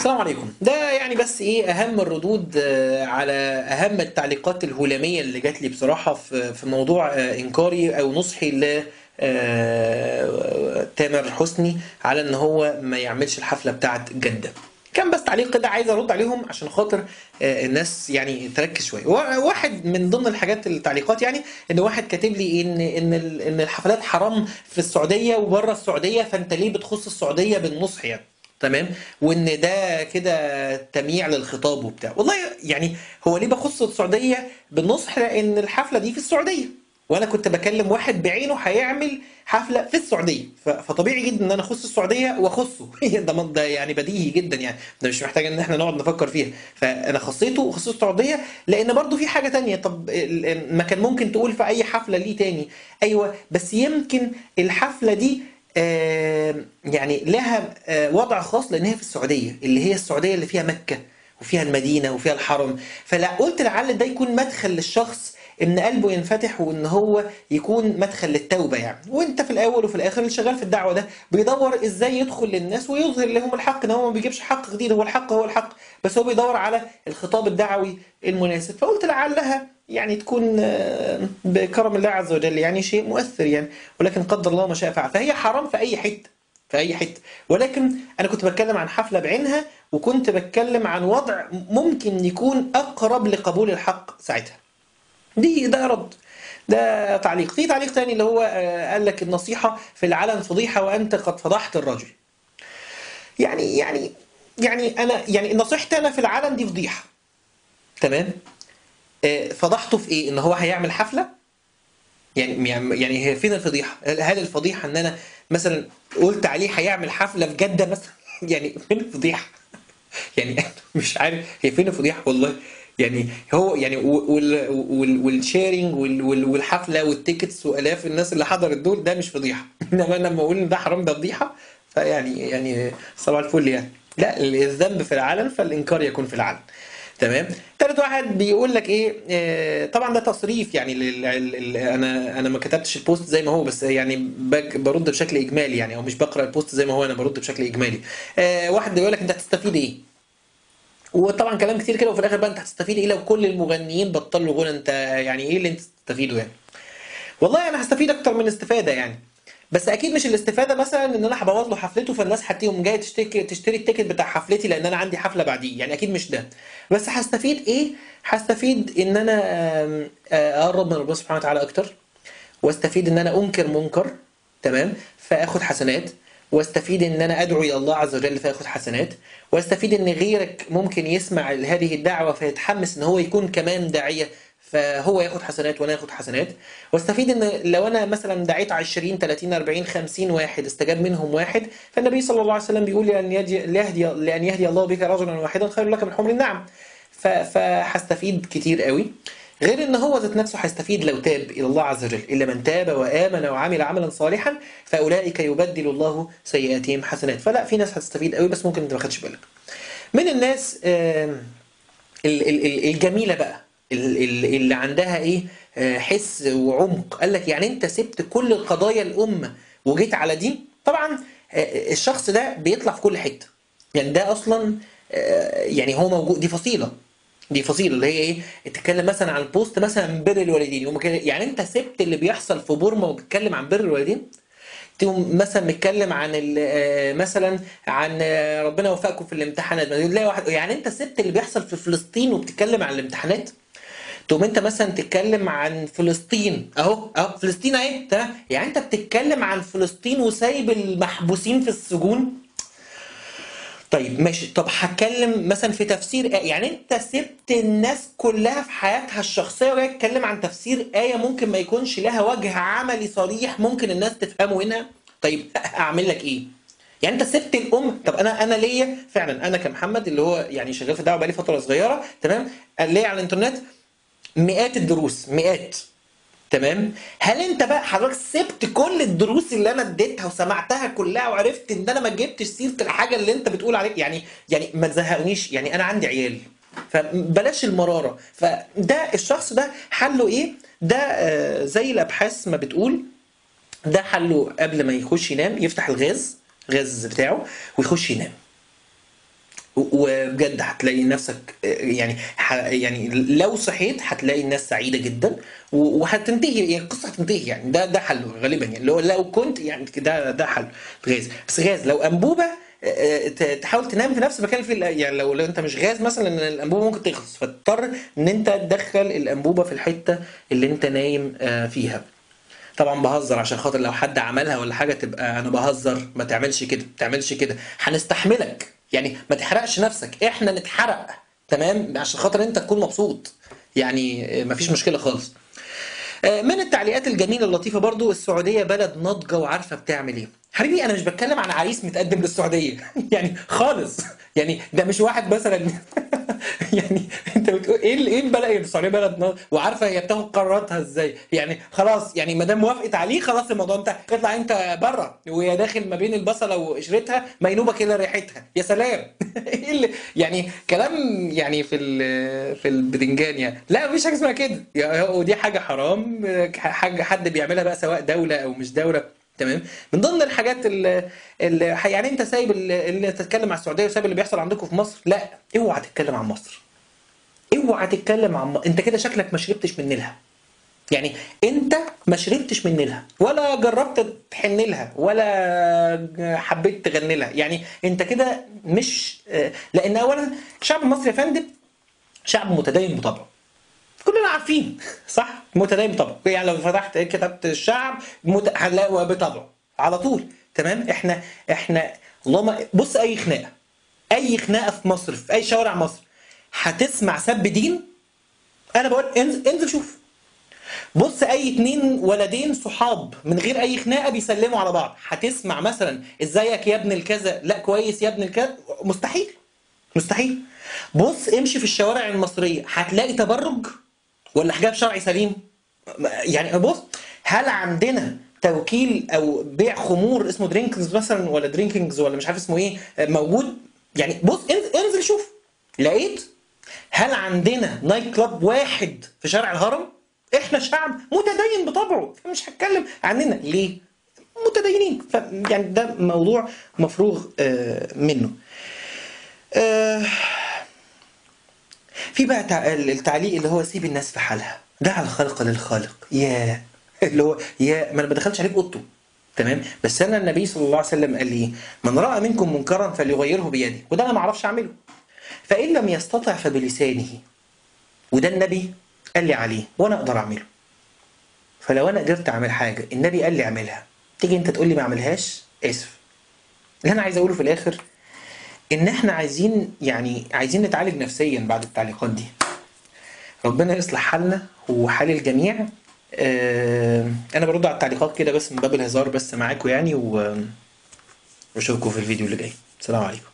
السلام عليكم ده يعني بس ايه اهم الردود آه، على اهم التعليقات الهلاميه اللي جات لي بصراحه في في موضوع آه، انكاري او نصحي ل آه، تامر حسني على ان هو ما يعملش الحفله بتاعت جده كان بس تعليق كده عايز ارد عليهم عشان خاطر آه، الناس يعني تركز شويه وا- واحد من ضمن الحاجات التعليقات يعني ان واحد كاتب لي ان ان ال- ان الحفلات حرام في السعوديه وبره السعوديه فانت ليه بتخص السعوديه بالنصح يعني تمام وان ده كده تمييع للخطاب وبتاع والله يعني هو ليه بخص السعوديه بالنصح لان الحفله دي في السعوديه وانا كنت بكلم واحد بعينه هيعمل حفله في السعوديه ف- فطبيعي جدا ان انا اخص السعوديه واخصه ده من- ده يعني بديهي جدا يعني ده مش محتاج ان احنا نقعد نفكر فيها فانا خصيته وخصيت السعوديه لان برضو في حاجه تانية طب ال- ال- ما كان ممكن تقول في اي حفله ليه تاني ايوه بس يمكن الحفله دي آه، يعني لها آه، وضع خاص لان هي في السعوديه اللي هي السعوديه اللي فيها مكه وفيها المدينه وفيها الحرم فلا قلت لعل ده يكون مدخل للشخص ان قلبه ينفتح وان هو يكون مدخل للتوبه يعني وانت في الاول وفي الاخر اللي شغال في الدعوه ده بيدور ازاي يدخل للناس ويظهر لهم الحق ان هو ما بيجيبش حق جديد هو الحق هو الحق بس هو بيدور على الخطاب الدعوي المناسب فقلت لعلها يعني تكون آه، بكرم الله عز وجل يعني شيء مؤثر يعني ولكن قدر الله ما شاء فعل فهي حرام في اي حته في اي حته ولكن انا كنت بتكلم عن حفله بعينها وكنت بتكلم عن وضع ممكن يكون اقرب لقبول الحق ساعتها دي ده رد ده تعليق في تعليق تاني اللي هو آه، قال لك النصيحة في العلن فضيحة وأنت قد فضحت الرجل يعني يعني يعني أنا يعني نصيحتي أنا في العلن دي فضيحة تمام آه، فضحته في إيه إن هو هيعمل حفلة يعني يعني هي فين الفضيحة هل الفضيحة إن أنا مثلا قلت عليه هيعمل حفلة في جدة مثلا يعني فين الفضيحة يعني أنا مش عارف هي فين الفضيحه والله يعني هو يعني وال وال والشيرنج وال وال والحفله والتيكتس والاف الناس اللي حضرت دول ده مش فضيحه انما انا لما اقول ان ده حرام ده فضيحه فيعني يعني صباح الفل يعني لا الذنب في العلن فالانكار يكون في العلن تمام تالت واحد بيقول لك ايه آه طبعا ده تصريف يعني لل... لل... انا انا ما كتبتش البوست زي ما هو بس يعني بك... برد بشكل اجمالي يعني او مش بقرا البوست زي ما هو انا برد بشكل اجمالي آه واحد بيقول لك انت هتستفيد ايه وطبعا كلام كتير كده وفي الاخر بقى انت هتستفيد ايه لو كل المغنيين بطلوا غنى انت يعني ايه اللي انت تستفيده يعني والله انا هستفيد اكتر من استفاده يعني بس اكيد مش الاستفاده مثلا ان انا هبوظ له حفلته فالناس هتيهم جايه تشتري تشتري التيكت بتاع حفلتي لان انا عندي حفله بعديه يعني اكيد مش ده بس هستفيد ايه هستفيد ان انا آم، آه، اقرب من ربنا سبحانه وتعالى اكتر واستفيد ان انا انكر منكر تمام فاخد حسنات واستفيد ان انا ادعو الى الله عز وجل فاخد حسنات واستفيد ان غيرك ممكن يسمع هذه الدعوه فيتحمس ان هو يكون كمان داعيه فهو ياخد حسنات وانا اخد حسنات واستفيد ان لو انا مثلا دعيت 20 30 40 50 واحد استجاب منهم واحد فالنبي صلى الله عليه وسلم بيقول لان يهدي ليهدي لان يهدي الله بك رجلا واحدا خير لك من حمر النعم ف- فهستفيد كتير قوي غير ان هو ذات نفسه هيستفيد لو تاب الى الله عز وجل الا من تاب وامن وعمل عملا صالحا فاولئك يبدل الله سيئاتهم حسنات فلا في ناس هتستفيد قوي بس ممكن انت ما خدتش بالك من الناس آم، ال- ال- ال- الجميله بقى ال- ال- اللي عندها ايه آه، حس وعمق قال لك يعني انت سبت كل القضايا الامه وجيت على دي طبعا آه، الشخص ده بيطلع في كل حته يعني ده اصلا آه، يعني هو موجود دي فصيله دي فصيله اللي هي ايه تتكلم مثلا عن البوست مثلا بر الوالدين يقوم كده- يعني انت سبت اللي بيحصل في بورما وبتتكلم عن بر الوالدين تقوم مثلا متكلم عن ال- آه، مثلا عن آه، ربنا وفقكم في الامتحانات تلاقي واحد يعني انت سبت اللي بيحصل في فلسطين وبتتكلم عن الامتحانات تقوم انت مثلا تتكلم عن فلسطين اهو اهو فلسطين اهي تمام يعني انت بتتكلم عن فلسطين وسايب المحبوسين في السجون طيب ماشي طب هتكلم مثلا في تفسير آية يعني انت سبت الناس كلها في حياتها الشخصيه وجاي تتكلم عن تفسير آية ممكن ما يكونش لها وجه عملي صريح ممكن الناس تفهمه هنا طيب اعمل لك ايه يعني انت سبت الام طب انا انا ليا فعلا انا كمحمد اللي هو يعني شغال في الدعوه بقالي فتره صغيره تمام ليا على الانترنت مئات الدروس مئات تمام هل انت بقى حضرتك سبت كل الدروس اللي انا اديتها وسمعتها كلها وعرفت ان انا ما جبتش سيره الحاجه اللي انت بتقول عليها يعني يعني ما تزهقنيش يعني انا عندي عيال فبلاش المراره فده الشخص ده حله ايه ده آه، زي الابحاث ما بتقول ده حله قبل ما يخش ينام يفتح الغاز غاز بتاعه ويخش ينام وبجد هتلاقي نفسك يعني ح- يعني لو صحيت هتلاقي الناس سعيده جدا و- وهتنتهي يعني القصه هتنتهي يعني ده ده حله غالبا يعني لو لو كنت يعني ده ده حل غاز بس غاز لو انبوبه آه، ت- تحاول تنام في نفس المكان في يعني لو لو انت مش غاز مثلا إن الانبوبه ممكن تخلص فتضطر ان انت تدخل الانبوبه في الحته اللي انت نايم آه، فيها طبعا بهزر عشان خاطر لو حد عملها ولا حاجه تبقى انا بهزر ما تعملش كده ما تعملش كده هنستحملك يعني ما تحرقش نفسك احنا نتحرق تمام عشان خاطر انت تكون مبسوط يعني آه، مفيش مشكله خالص آه، من التعليقات الجميله اللطيفه برضو السعوديه بلد ناضجه وعارفه بتعمل ايه حبيبي انا مش بتكلم عن عريس متقدم للسعوديه يعني خالص يعني ده مش واحد مثلا يعني انت بتقول ايه ال- ايه البلد إيه السعوديه بلد ناضجه وعارفه هي بتاخد قراراتها ازاي يعني خلاص يعني ما دام وافقت عليه خلاص الموضوع انت اطلع انت بره وهي داخل ما بين البصله وقشرتها مينوبه كده ريحتها يا سلام ايه اللي يعني كلام يعني في ال- في البدنجان يعني لا مفيش حاجه اسمها كده يعني هو دي حاجه حرام حاجه حد بيعملها بقى سواء دوله او مش دوله تمام من ضمن الحاجات اللي, اللي يعني انت سايب اللي, اللي تتكلم عن السعوديه وسايب اللي بيحصل عندكم في مصر لا اوعى تتكلم عن مصر اوعى تتكلم عن م... انت كده شكلك ما شربتش من نيلها يعني انت ما شربتش من نيلها ولا جربت تحن لها ولا حبيت تغني لها يعني انت كده مش لان اولا الشعب المصري يا فندم شعب متدين بطبعه كلنا عارفين صح متدين بطبعه يعني لو فتحت كتبت الشعب مت... هنلاقي بطبعه على طول تمام احنا احنا اللهم بص اي خناقه اي خناقه في مصر في اي شوارع مصر هتسمع سب دين انا بقول انزل, انزل شوف بص اي اتنين ولدين صحاب من غير اي خناقه بيسلموا على بعض هتسمع مثلا ازيك يا ابن الكذا لا كويس يا ابن الكذا مستحيل مستحيل بص امشي في الشوارع المصريه هتلاقي تبرج ولا حجاب شرعي سليم يعني بص هل عندنا توكيل او بيع خمور اسمه درينكينجز مثلا ولا درينكينجز ولا مش عارف اسمه ايه موجود يعني بص انزل, انزل شوف لقيت هل عندنا نايت كلاب واحد في شارع الهرم احنا شعب متدين بطبعه فمش هتكلم عننا ليه متدينين ف يعني ده موضوع مفروغ آه منه آه في بقى التعليق اللي هو سيب الناس في حالها دع الخلق للخالق يا اللي هو يا ما انا ما دخلتش عليك اوضته تمام بس انا النبي صلى الله عليه وسلم قال لي من راى منكم منكرا فليغيره بيده وده انا ما اعرفش اعمله فان لم يستطع فبلسانه وده النبي قال لي عليه وانا اقدر اعمله فلو انا قدرت اعمل حاجه النبي قال لي اعملها تيجي انت تقول لي ما اعملهاش اسف اللي انا عايز اقوله في الاخر ان احنا عايزين يعني عايزين نتعالج نفسيا بعد التعليقات دي ربنا يصلح حالنا وحال الجميع آه انا برد على التعليقات كده بس من باب الهزار بس معاكم يعني و... واشوفكم في الفيديو اللي جاي السلام عليكم